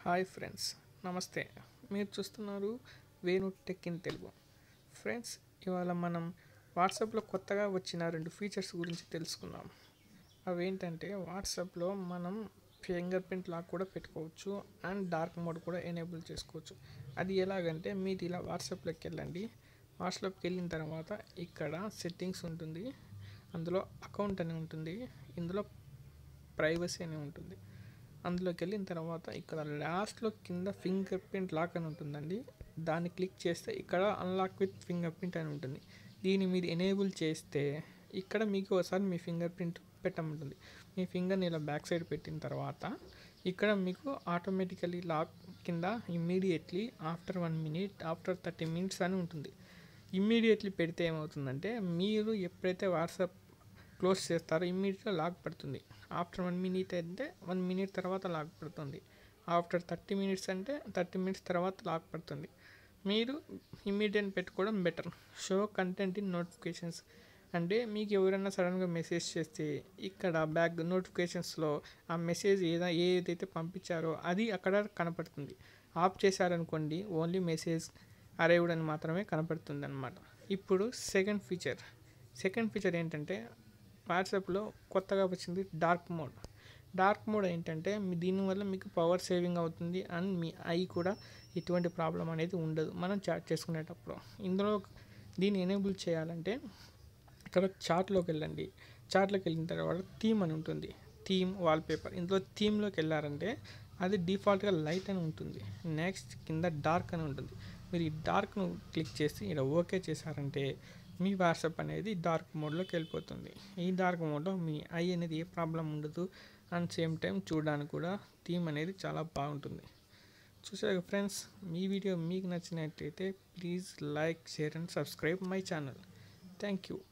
hi friends నమస్తే మీరు చూస్తున్నారు Venu tech in Telugu friends ఇవాళ మనం వాట్సాప్లో కొత్తగా వచ్చిన రెండు ఫీచర్స్ గురించి తెలుసుకుందాం అవేంటంటే వాట్సాప్లో మనం ఫింగర్ ప్రింట్ లాక్ కూడా పెట్టుకోవచ్చు అండ్ డార్క్ మోడ్ కూడా ఎనేబుల్ చేసుకోవచ్చు అది ఎలాగంటే మీరు ఇలా వాట్సాప్లోకి వెళ్ళండి వాట్సాప్కి వెళ్ళిన తర్వాత ఇక్కడ సెట్టింగ్స్ ఉంటుంది అందులో అకౌంట్ అని ఉంటుంది ఇందులో ప్రైవసీ అని ఉంటుంది అందులోకి వెళ్ళిన తర్వాత ఇక్కడ లాస్ట్లో కింద ఫింగర్ ప్రింట్ లాక్ అని ఉంటుందండి దాన్ని క్లిక్ చేస్తే ఇక్కడ అన్లాక్ విత్ ఫింగర్ ప్రింట్ అని ఉంటుంది దీన్ని మీరు ఎనేబుల్ చేస్తే ఇక్కడ మీకు ఒకసారి మీ ఫింగర్ ప్రింట్ పెట్టమంటుంది మీ ఫింగర్ని ఇలా బ్యాక్ సైడ్ పెట్టిన తర్వాత ఇక్కడ మీకు ఆటోమేటికలీ లాక్ కింద immediately after one minute after thirty minutes అని ఉంటుంది ఇమ్మీడియట్లీ పెడితే ఏమవుతుందంటే మీరు ఎప్పుడైతే వాట్సాప్ క్లోజ్ చేస్తారో ఇమ్మీడియట్గా లాక్ పడుతుంది ఆఫ్టర్ వన్ మినిట్ అంటే వన్ మినిట్ తర్వాత లాక్ పడుతుంది ఆఫ్టర్ థర్టీ మినిట్స్ అంటే థర్టీ మినిట్స్ తర్వాత లాక్ పడుతుంది మీరు ఇమ్మీడియట్ పెట్టుకోవడం better show content in notifications అంటే మీకు ఎవరైనా సడన్గా మెసేజ్ చేస్తే ఇక్కడ బ్యాక్ నోటిఫికేషన్స్లో ఆ మెసేజ్ ఏదా ఏదైతే పంపించారో అది అక్కడ కనపడుతుంది ఆఫ్ చేశారనుకోండి ఓన్లీ మెసేజ్ అరైవ్డ్ అని మాత్రమే కనపడుతుంది అనమాట ఇప్పుడు సెకండ్ ఫీచర్ సెకండ్ ఫీచర్ ఏంటంటే వాట్సాప్లో కొత్తగా వచ్చింది డార్క్ మోడ్ డార్క్ మోడ్ ఏంటంటే మీ దీనివల్ల మీకు పవర్ సేవింగ్ అవుతుంది అండ్ మీ ఐ కూడా ఎటువంటి ప్రాబ్లం అనేది ఉండదు మనం చాట్ చేసుకునేటప్పుడు ఇందులో దీన్ని ఎనేబుల్ చేయాలంటే ఇక్కడ చాట్లోకి వెళ్ళండి చాట్లోకి వెళ్ళిన తర్వాత థీమ్ అని ఉంటుంది థీమ్ వాల్పేపర్ ఇందులో థీమ్లోకి వెళ్ళారంటే అది డిఫాల్ట్గా లైట్ అని ఉంటుంది నెక్స్ట్ కింద డార్క్ అని ఉంటుంది మీరు ఈ డార్క్ను క్లిక్ చేసి ఇక్కడ ఓకే చేశారంటే మీ వాట్సాప్ అనేది డార్క్ మోడ్లోకి వెళ్ళిపోతుంది ఈ డార్క్ మోడ్లో మీ ఐ అనేది ఏ ప్రాబ్లం ఉండదు అండ్ సేమ్ టైం చూడడానికి కూడా థీమ్ అనేది చాలా బాగుంటుంది చూసారు ఫ్రెండ్స్ మీ వీడియో మీకు నచ్చినట్లయితే please like share and subscribe my channel thank you